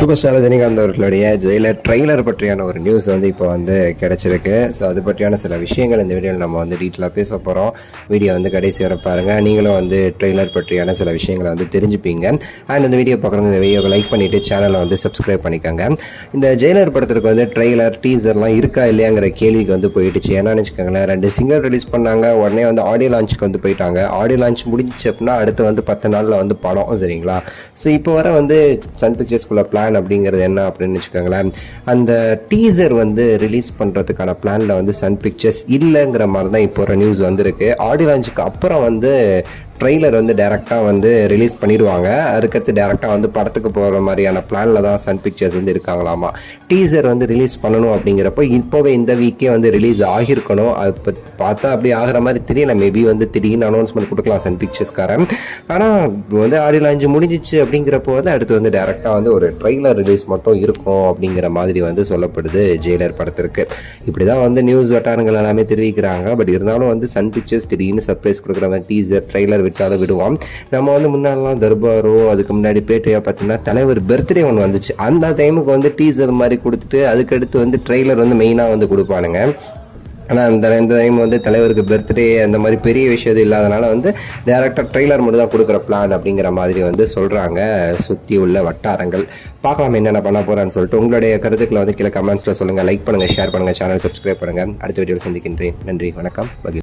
super star Rajinikanth அவர்களுடைய Jailer trailer பற்றியான ஒரு நியூஸ் வந்து இப்போ வந்து கிடைச்சிருக்கு ஸோ அது பற்றியான சில விஷயங்கள் இந்த வீடியோவில் நம்ம வந்து டீட்டெயிலாக பேச போகிறோம் வீடியோ வந்து கடைசி வரை பாருங்க நீங்களும் வந்து ட்ரெய்லர் பற்றியான சில விஷயங்களை வந்து தெரிஞ்சுப்பீங்க அண்ட் இந்த வீடியோ பார்க்குறவங்க இந்த வீடியோவை லைக் பண்ணிட்டு சேனலை வந்து சப்ஸ்கிரைப் பண்ணிக்கோங்க இந்த ஜெயிலர் படத்திற்கு வந்து ட்ரெய்லர் டீசர்லாம் இருக்கா இல்லையாங்கிற கேள்விக்கு வந்து போயிடுச்சு என்னன்னு வச்சுக்கோங்களேன் ரெண்டு சிங்கர் ரிலீஸ் பண்ணாங்க உடனே வந்து ஆடியோ லான்ச்சுக்கு வந்து போயிட்டாங்க ஆடியோ லான்ச் முடிஞ்சிச்சு அப்படின்னா அடுத்து வந்து பத்து நாளில் வந்து படம் சரிங்களா ஸோ இப்போ வர வந்து சன் பிக்சர்ஸ்குள்ள பிளான் அப்படிங்கிறது என்ன அப்படின்னு வச்சுக்கோங்களேன் அந்த டீசர் வந்து ரிலீஸ் பண்ணுறதுக்கான பிளானில் வந்து சன் பிக்சர்ஸ் இல்லைங்கிற மாதிரி தான் இப்போ ஒரு நியூஸ் வந்திருக்கு ஆடியோ லான்ச்சுக்கு அப்புறம் வந்து ட்ரெய்லர் வந்து டேரெக்டாக வந்து ரிலீஸ் பண்ணிடுவாங்க அதுக்கடுத்து டேரெக்டாக வந்து படத்துக்கு போகிற மாதிரியான பிளானில் தான் சன் பிக்சர்ஸ் வந்து இருக்காங்களாமா டீசர் வந்து ரிலீஸ் பண்ணணும் அப்படிங்கிறப்போ இப்போவே இந்த வீக்கே வந்து ரிலீஸ் ஆகியிருக்கணும் அது இப்போ பார்த்தா அப்படி ஆகிற மாதிரி தெரியல மேபி வந்து திடீர்னு அனௌன்ஸ்மெண்ட் கொடுக்கலாம் சன் பிக்சர்ஸ்காரன் ஆனால் வந்து ஆடியோ லான்ச் முடிஞ்சிச்சு அப்படிங்கிறப்போ வந்து அடுத்து வந்து டேரெக்டாக வந்து ஒரு ட்ரெய்லர் ரிலீஸ் மட்டும் இருக்கும் அப்படிங்கிற மாதிரி வந்து சொல்லப்படுது ஜெயிலர் படத்திற்கு இப்படி தான் வந்து நியூஸ் வட்டாரங்கள் எல்லாமே தெரிவிக்கிறாங்க பட் இருந்தாலும் வந்து சன் பிக்சர்ஸ் திடீர்னு சர்ப்ரைஸ் கொடுக்குற மாதிரி டீசர் ட்ரெய்லர் விட்டாலும் விடுவோம் நம்ம வந்து முன்னாடிலாம் தர்பாரோ அதுக்கு முன்னாடி பேட்டையா பார்த்தீங்கன்னா தலைவர் பர்த்டே ஒன்று வந்துச்சு அந்த டைமுக்கு வந்து டீசர் மாதிரி கொடுத்துட்டு அதுக்கடுத்து வந்து ட்ரெய்லர் வந்து மெயினாக வந்து கொடுப்பானுங்க ஆனால் இந்த இந்த டைம் வந்து தலைவருக்கு பர்த்டே அந்த மாதிரி பெரிய விஷயம் எதுவும் இல்லாதனால வந்து டேரக்டாக ட்ரெய்லர் மட்டும் தான் கொடுக்குற பிளான் அப்படிங்கிற மாதிரி வந்து சொல்கிறாங்க சுற்றி உள்ள வட்டாரங்கள் பார்க்கலாம் என்னென்ன பண்ண போகிறான்னு சொல்லிட்டு உங்களுடைய கருத்துக்களை வந்து கீழே கமெண்ட்ஸில் சொல்லுங்கள் லைக் பண்ணுங்கள் ஷேர் பண்ணுங்கள் சேனல் சப்ஸ்கிரைப் பண்ணுங்கள் அடுத்த வீடியோவில் சந்திக்கின்றேன் நன்றி வணக்கம் மகிழ்ச்சி